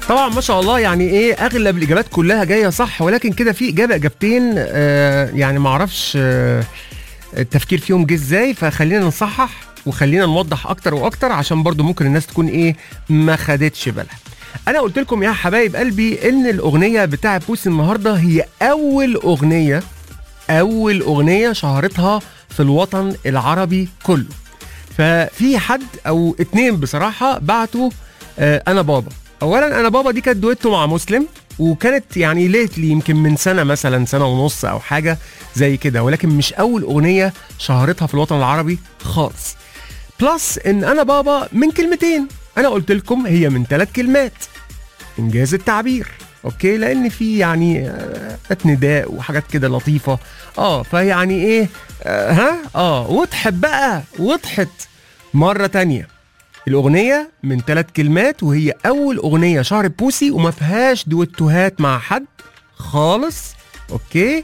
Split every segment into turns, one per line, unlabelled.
طبعا ما شاء الله يعني ايه اغلب الاجابات كلها جايه صح ولكن كده في اجابه اجابتين آه يعني ما اعرفش آه التفكير فيهم جه ازاي فخلينا نصحح وخلينا نوضح اكتر واكتر عشان برضو ممكن الناس تكون ايه ما خدتش بالها انا قلت لكم يا حبايب قلبي ان الاغنيه بتاع بوسي النهارده هي اول اغنيه اول اغنيه شهرتها في الوطن العربي كله ففي حد او اتنين بصراحه بعتوا آه انا بابا اولا انا بابا دي كانت دويتو مع مسلم وكانت يعني ليتلي يمكن من سنه مثلا سنه ونص او حاجه زي كده ولكن مش اول اغنيه شهرتها في الوطن العربي خالص بلس ان انا بابا من كلمتين انا قلت لكم هي من ثلاث كلمات انجاز التعبير اوكي لان في يعني آه، نداء وحاجات كده لطيفه اه فيعني ايه آه ها اه وضحت بقى وضحت مره تانية الاغنيه من ثلاث كلمات وهي اول اغنيه شهرت بوسي وما فيهاش دويتوهات مع حد خالص اوكي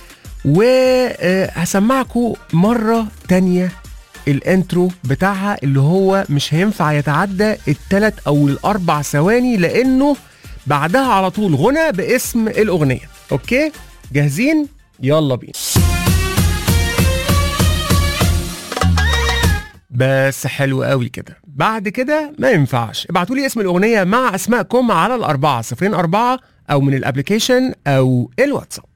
وهسمعكم مره تانية الانترو بتاعها اللي هو مش هينفع يتعدى الثلاث او الاربع ثواني لانه بعدها على طول غنى باسم الاغنيه اوكي جاهزين يلا بينا بس حلو قوي كده بعد كده ما ينفعش ابعتوا لي اسم الاغنيه مع اسمائكم على الاربعه صفرين اربعه او من الابلكيشن او الواتساب